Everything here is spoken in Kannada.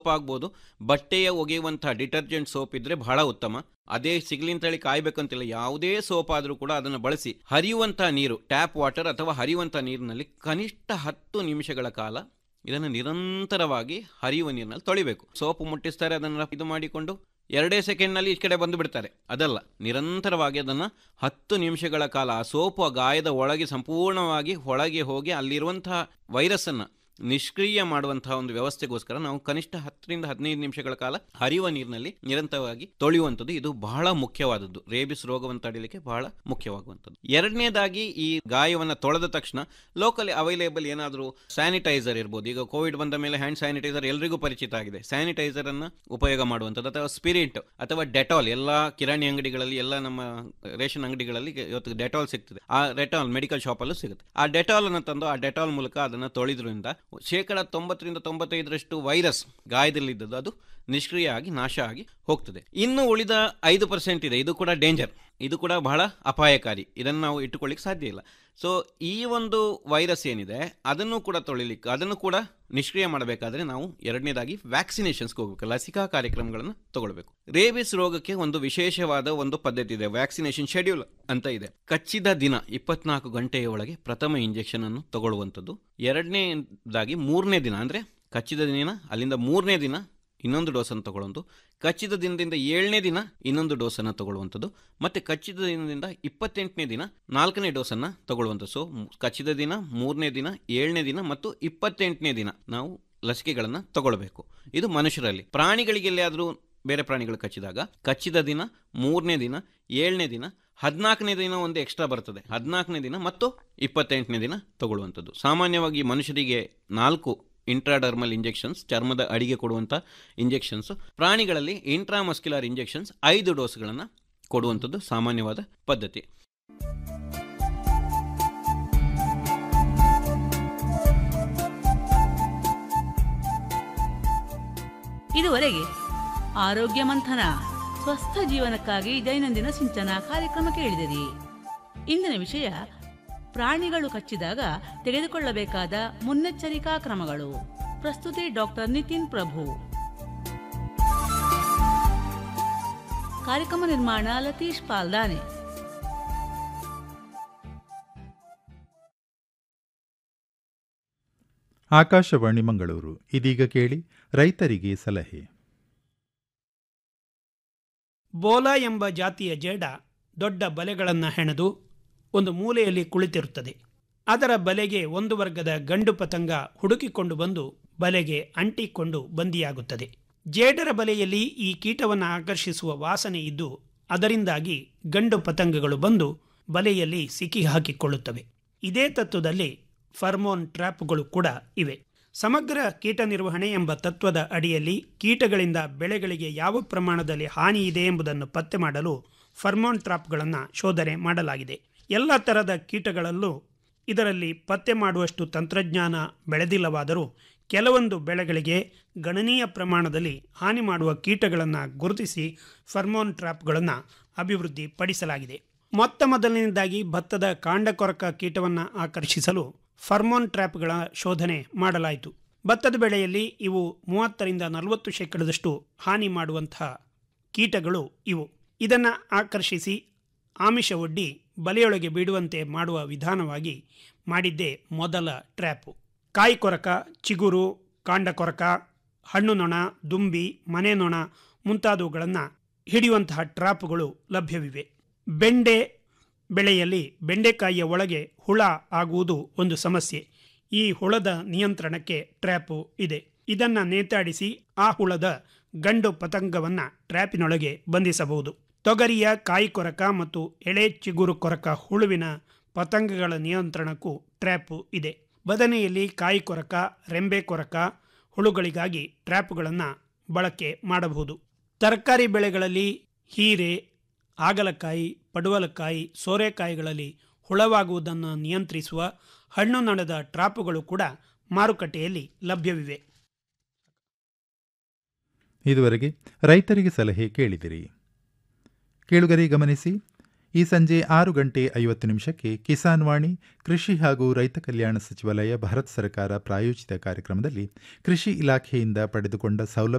ಆಗ್ಬೋದು ಬಟ್ಟೆಯ ಒಗೆಯುವಂಥ ಡಿಟರ್ಜೆಂಟ್ ಸೋಪ್ ಇದ್ರೆ ಬಹಳ ಉತ್ತಮ ಅದೇ ಸಿಗ್ಲಿ ಅಂತೇಳಿ ಕಾಯ್ಬೇಕಂತಿಲ್ಲ ಯಾವುದೇ ಸೋಪ್ ಆದರೂ ಕೂಡ ಅದನ್ನು ಬಳಸಿ ಹರಿಯುವಂಥ ನೀರು ಟ್ಯಾಪ್ ವಾಟರ್ ಅಥವಾ ಹರಿಯುವಂಥ ನೀರಿನಲ್ಲಿ ಕನಿಷ್ಠ ಹತ್ತು ನಿಮಿಷಗಳ ಕಾಲ ಇದನ್ನು ನಿರಂತರವಾಗಿ ಹರಿಯುವ ನೀರಿನಲ್ಲಿ ತೊಳಿಬೇಕು ಸೋಪು ಮುಟ್ಟಿಸ್ತಾರೆ ಅದನ್ನು ಇದು ಮಾಡಿಕೊಂಡು ಎರಡೇ ಸೆಕೆಂಡ್ನಲ್ಲಿ ಈ ಕಡೆ ಬಂದು ಬಿಡ್ತಾರೆ ಅದಲ್ಲ ನಿರಂತರವಾಗಿ ಅದನ್ನು ಹತ್ತು ನಿಮಿಷಗಳ ಕಾಲ ಆ ಸೋಪು ಆ ಗಾಯದ ಒಳಗೆ ಸಂಪೂರ್ಣವಾಗಿ ಒಳಗೆ ಹೋಗಿ ಅಲ್ಲಿರುವಂತಹ ವೈರಸ್ಸನ್ನು ನಿಷ್ಕ್ರಿಯ ಮಾಡುವಂತಹ ಒಂದು ವ್ಯವಸ್ಥೆಗೋಸ್ಕರ ನಾವು ಕನಿಷ್ಠ ಹತ್ತರಿಂದ ಹದಿನೈದು ನಿಮಿಷಗಳ ಕಾಲ ಹರಿಯುವ ನೀರಿನಲ್ಲಿ ನಿರಂತರವಾಗಿ ತೊಳೆಯುವಂಥದ್ದು ಇದು ಬಹಳ ಮುಖ್ಯವಾದದ್ದು ರೇಬಿಸ್ ರೋಗವನ್ನು ತಡೆಯಲಿಕ್ಕೆ ಬಹಳ ಮುಖ್ಯವಾಗುವಂಥದ್ದು ಎರಡನೇದಾಗಿ ಈ ಗಾಯವನ್ನು ತೊಳೆದ ತಕ್ಷಣ ಲೋಕಲಿ ಅವೈಲೇಬಲ್ ಏನಾದರೂ ಸ್ಯಾನಿಟೈಸರ್ ಇರ್ಬೋದು ಈಗ ಕೋವಿಡ್ ಬಂದ ಮೇಲೆ ಹ್ಯಾಂಡ್ ಸ್ಯಾನಿಟೈಸರ್ ಎಲ್ರಿಗೂ ಪರಿಚಿತ ಆಗಿದೆ ಸ್ಯಾನಿಟೈಸರ್ ಅನ್ನು ಉಪಯೋಗ ಮಾಡುವಂಥದ್ದು ಅಥವಾ ಸ್ಪಿರಿಟ್ ಅಥವಾ ಡೆಟಾಲ್ ಎಲ್ಲ ಕಿರಾಣಿ ಅಂಗಡಿಗಳಲ್ಲಿ ಎಲ್ಲ ನಮ್ಮ ರೇಷನ್ ಅಂಗಡಿಗಳಲ್ಲಿ ಇವತ್ತು ಡೆಟಾಲ್ ಸಿಗ್ತದೆ ಆ ಡೆಟಾಲ್ ಮೆಡಿಕಲ್ ಶಾಪಲ್ಲೂ ಸಿಗುತ್ತೆ ಆ ಡೆಟಾಲ್ ಅನ್ನು ತಂದು ಆ ಡೆಟಾಲ್ ಮೂಲಕ ಅದನ್ನು ತೊಳೆದ್ರಿಂದ ಶೇಕಡ ತೊಂಬತ್ತರಿಂದ ತೊಂಬತ್ತೈದರಷ್ಟು ವೈರಸ್ ಗಾಯದಲ್ಲಿದ್ದದ್ದು ಅದು ನಿಷ್ಕ್ರಿಯ ಆಗಿ ನಾಶ ಆಗಿ ಹೋಗ್ತದೆ ಇನ್ನು ಉಳಿದ ಐದು ಪರ್ಸೆಂಟ್ ಇದೆ ಇದು ಕೂಡ ಡೇಂಜರ್ ಇದು ಕೂಡ ಬಹಳ ಅಪಾಯಕಾರಿ ಇದನ್ನು ನಾವು ಇಟ್ಟುಕೊಳ್ಳಿಕ್ಕೆ ಸಾಧ್ಯ ಇಲ್ಲ ಸೊ ಈ ಒಂದು ವೈರಸ್ ಏನಿದೆ ಅದನ್ನು ಕೂಡ ತೊಳಿಲಿಕ್ಕೆ ಅದನ್ನು ಕೂಡ ನಿಷ್ಕ್ರಿಯ ಮಾಡಬೇಕಾದ್ರೆ ನಾವು ಎರಡನೇದಾಗಿ ವ್ಯಾಕ್ಸಿನೇಷನ್ಸ್ಗೆ ಹೋಗಬೇಕು ಲಸಿಕಾ ಕಾರ್ಯಕ್ರಮಗಳನ್ನು ತಗೊಳ್ಬೇಕು ರೇಬಿಸ್ ರೋಗಕ್ಕೆ ಒಂದು ವಿಶೇಷವಾದ ಒಂದು ಪದ್ಧತಿ ಇದೆ ವ್ಯಾಕ್ಸಿನೇಷನ್ ಶೆಡ್ಯೂಲ್ ಅಂತ ಇದೆ ಕಚ್ಚಿದ ದಿನ ಇಪ್ಪತ್ನಾಲ್ಕು ಗಂಟೆಯ ಒಳಗೆ ಪ್ರಥಮ ಇಂಜೆಕ್ಷನ್ ಅನ್ನು ತಗೊಳ್ಳುವಂಥದ್ದು ಎರಡನೇದಾಗಿ ಮೂರನೇ ದಿನ ಅಂದರೆ ಕಚ್ಚಿದ ದಿನ ಅಲ್ಲಿಂದ ಮೂರನೇ ದಿನ ಇನ್ನೊಂದು ಡೋಸನ್ನು ತಗೊಳ್ಳೋದು ಕಚ್ಚಿದ ದಿನದಿಂದ ಏಳನೇ ದಿನ ಇನ್ನೊಂದು ಡೋಸನ್ನು ತಗೊಳ್ಳುವಂಥದ್ದು ಮತ್ತು ಕಚ್ಚಿದ ದಿನದಿಂದ ಇಪ್ಪತ್ತೆಂಟನೇ ದಿನ ನಾಲ್ಕನೇ ಡೋಸನ್ನು ತಗೊಳ್ಳುವಂಥದ್ದು ಸೊ ಕಚ್ಚಿದ ದಿನ ಮೂರನೇ ದಿನ ಏಳನೇ ದಿನ ಮತ್ತು ಇಪ್ಪತ್ತೆಂಟನೇ ದಿನ ನಾವು ಲಸಿಕೆಗಳನ್ನು ತಗೊಳ್ಬೇಕು ಇದು ಮನುಷ್ಯರಲ್ಲಿ ಪ್ರಾಣಿಗಳಿಗೆ ಎಲ್ಲಿಯಾದರೂ ಬೇರೆ ಪ್ರಾಣಿಗಳು ಕಚ್ಚಿದಾಗ ಕಚ್ಚಿದ ದಿನ ಮೂರನೇ ದಿನ ಏಳನೇ ದಿನ ಹದಿನಾಲ್ಕನೇ ದಿನ ಒಂದು ಎಕ್ಸ್ಟ್ರಾ ಬರ್ತದೆ ಹದಿನಾಲ್ಕನೇ ದಿನ ಮತ್ತು ಇಪ್ಪತ್ತೆಂಟನೇ ದಿನ ತಗೊಳ್ಳುವಂಥದ್ದು ಸಾಮಾನ್ಯವಾಗಿ ಮನುಷ್ಯರಿಗೆ ನಾಲ್ಕು ಇಂಟ್ರಾಡರ್ಮಲ್ ಇಂಜೆಕ್ಷನ್ಸ್ ಚರ್ಮದ ಅಡಿಗೆ ಕೊಡುವಂಥ ಇಂಜೆಕ್ಷನ್ಸ್ ಪ್ರಾಣಿಗಳಲ್ಲಿ ಇಂಟ್ರಾಮಸ್ಕ್ಯುಲರ್ ಇಂಜೆಕ್ಷನ್ಸ್ ಐದು ಡೋಸ್ಗಳನ್ನು ಕೊಡುವಂಥದ್ದು ಸಾಮಾನ್ಯವಾದ ಪದ್ಧತಿ ಇದುವರೆಗೆ ಆರೋಗ್ಯ ಮಂಥನ ಸ್ವಸ್ಥ ಜೀವನಕ್ಕಾಗಿ ದೈನಂದಿನ ಸಿಂಚನ ಕಾರ್ಯಕ್ರಮ ಕೇಳಿದಿರಿ ಇಂದಿನ ವಿಷಯ ಪ್ರಾಣಿಗಳು ಕಚ್ಚಿದಾಗ ತೆಗೆದುಕೊಳ್ಳಬೇಕಾದ ಮುನ್ನೆಚ್ಚರಿಕಾ ಕ್ರಮಗಳು ಪ್ರಸ್ತುತಿ ಡಾಕ್ಟರ್ ನಿತಿನ್ ಪ್ರಭು ಕಾರ್ಯಕ್ರಮ ನಿರ್ಮಾಣ ಲತೀಶ್ ಪಾಲ್ದಾನೆ ಆಕಾಶವಾಣಿ ಮಂಗಳೂರು ಇದೀಗ ಕೇಳಿ ರೈತರಿಗೆ ಸಲಹೆ ಬೋಲ ಎಂಬ ಜಾತಿಯ ಜೇಡ ದೊಡ್ಡ ಬಲೆಗಳನ್ನು ಹೆಣೆದು ಒಂದು ಮೂಲೆಯಲ್ಲಿ ಕುಳಿತಿರುತ್ತದೆ ಅದರ ಬಲೆಗೆ ಒಂದು ವರ್ಗದ ಗಂಡು ಪತಂಗ ಹುಡುಕಿಕೊಂಡು ಬಂದು ಬಲೆಗೆ ಅಂಟಿಕೊಂಡು ಬಂದಿಯಾಗುತ್ತದೆ ಜೇಡರ ಬಲೆಯಲ್ಲಿ ಈ ಕೀಟವನ್ನು ಆಕರ್ಷಿಸುವ ವಾಸನೆ ಇದ್ದು ಅದರಿಂದಾಗಿ ಗಂಡು ಪತಂಗಗಳು ಬಂದು ಬಲೆಯಲ್ಲಿ ಸಿಕ್ಕಿ ಹಾಕಿಕೊಳ್ಳುತ್ತವೆ ಇದೇ ತತ್ವದಲ್ಲಿ ಫರ್ಮೋನ್ ಟ್ರ್ಯಾಪ್ಗಳು ಕೂಡ ಇವೆ ಸಮಗ್ರ ಕೀಟ ನಿರ್ವಹಣೆ ಎಂಬ ತತ್ವದ ಅಡಿಯಲ್ಲಿ ಕೀಟಗಳಿಂದ ಬೆಳೆಗಳಿಗೆ ಯಾವ ಪ್ರಮಾಣದಲ್ಲಿ ಹಾನಿ ಇದೆ ಎಂಬುದನ್ನು ಪತ್ತೆ ಮಾಡಲು ಫರ್ಮೋನ್ ಟ್ರಾಪ್ಗಳನ್ನು ಶೋಧನೆ ಮಾಡಲಾಗಿದೆ ಎಲ್ಲ ಥರದ ಕೀಟಗಳಲ್ಲೂ ಇದರಲ್ಲಿ ಪತ್ತೆ ಮಾಡುವಷ್ಟು ತಂತ್ರಜ್ಞಾನ ಬೆಳೆದಿಲ್ಲವಾದರೂ ಕೆಲವೊಂದು ಬೆಳೆಗಳಿಗೆ ಗಣನೀಯ ಪ್ರಮಾಣದಲ್ಲಿ ಹಾನಿ ಮಾಡುವ ಕೀಟಗಳನ್ನು ಗುರುತಿಸಿ ಫರ್ಮೋನ್ ಟ್ರಾಪ್ಗಳನ್ನು ಅಭಿವೃದ್ಧಿ ಪಡಿಸಲಾಗಿದೆ ಮೊತ್ತ ಮೊದಲನೇದಾಗಿ ಭತ್ತದ ಕಾಂಡಕೊರಕ ಕೀಟವನ್ನು ಆಕರ್ಷಿಸಲು ಫರ್ಮೋನ್ ಟ್ರ್ಯಾಪ್ಗಳ ಶೋಧನೆ ಮಾಡಲಾಯಿತು ಭತ್ತದ ಬೆಳೆಯಲ್ಲಿ ಇವು ಮೂವತ್ತರಿಂದ ನಲವತ್ತು ಶೇಕಡದಷ್ಟು ಹಾನಿ ಮಾಡುವಂತಹ ಕೀಟಗಳು ಇವು ಇದನ್ನು ಆಕರ್ಷಿಸಿ ಆಮಿಷ ಒಡ್ಡಿ ಬಲೆಯೊಳಗೆ ಬಿಡುವಂತೆ ಮಾಡುವ ವಿಧಾನವಾಗಿ ಮಾಡಿದ್ದೇ ಮೊದಲ ಟ್ರ್ಯಾಪು ಕಾಯಿ ಕೊರಕ ಚಿಗುರು ಕಾಂಡ ಕೊರಕ ಹಣ್ಣು ನೊಣ ದುಂಬಿ ಮನೆ ನೊಣ ಮುಂತಾದವುಗಳನ್ನು ಹಿಡಿಯುವಂತಹ ಟ್ರಾಪ್ಗಳು ಲಭ್ಯವಿವೆ ಬೆಂಡೆ ಬೆಳೆಯಲ್ಲಿ ಬೆಂಡೆಕಾಯಿಯ ಒಳಗೆ ಹುಳ ಆಗುವುದು ಒಂದು ಸಮಸ್ಯೆ ಈ ಹುಳದ ನಿಯಂತ್ರಣಕ್ಕೆ ಟ್ರ್ಯಾಪು ಇದೆ ಇದನ್ನು ನೇತಾಡಿಸಿ ಆ ಹುಳದ ಗಂಡು ಪತಂಗವನ್ನು ಟ್ರ್ಯಾಪಿನೊಳಗೆ ಬಂಧಿಸಬಹುದು ತೊಗರಿಯ ಕಾಯಿ ಕೊರಕ ಮತ್ತು ಎಳೆ ಚಿಗುರು ಕೊರಕ ಹುಳುವಿನ ಪತಂಗಗಳ ನಿಯಂತ್ರಣಕ್ಕೂ ಟ್ರ್ಯಾಪು ಇದೆ ಬದನೆಯಲ್ಲಿ ಕಾಯಿ ಕೊರಕ ರೆಂಬೆ ಕೊರಕ ಹುಳುಗಳಿಗಾಗಿ ಟ್ರ್ಯಾಪ್ಗಳನ್ನು ಬಳಕೆ ಮಾಡಬಹುದು ತರಕಾರಿ ಬೆಳೆಗಳಲ್ಲಿ ಹೀರೆ ಹಾಗಲಕಾಯಿ ಪಡುವಲಕಾಯಿ ಸೋರೆಕಾಯಿಗಳಲ್ಲಿ ಹುಳವಾಗುವುದನ್ನು ನಿಯಂತ್ರಿಸುವ ಹಣ್ಣು ನಣದ ಟ್ರಾಪುಗಳು ಕೂಡ ಮಾರುಕಟ್ಟೆಯಲ್ಲಿ ಲಭ್ಯವಿವೆ ಇದುವರೆಗೆ ರೈತರಿಗೆ ಸಲಹೆ ಕೇಳಿದಿರಿ ಕೇಳುಗರೆ ಗಮನಿಸಿ ಈ ಸಂಜೆ ಆರು ಗಂಟೆ ಐವತ್ತು ನಿಮಿಷಕ್ಕೆ ಕಿಸಾನ್ ವಾಣಿ ಕೃಷಿ ಹಾಗೂ ರೈತ ಕಲ್ಯಾಣ ಸಚಿವಾಲಯ ಭಾರತ ಸರ್ಕಾರ ಪ್ರಾಯೋಜಿತ ಕಾರ್ಯಕ್ರಮದಲ್ಲಿ ಕೃಷಿ ಇಲಾಖೆಯಿಂದ ಪಡೆದುಕೊಂಡ ಸೌಲಭ್ಯ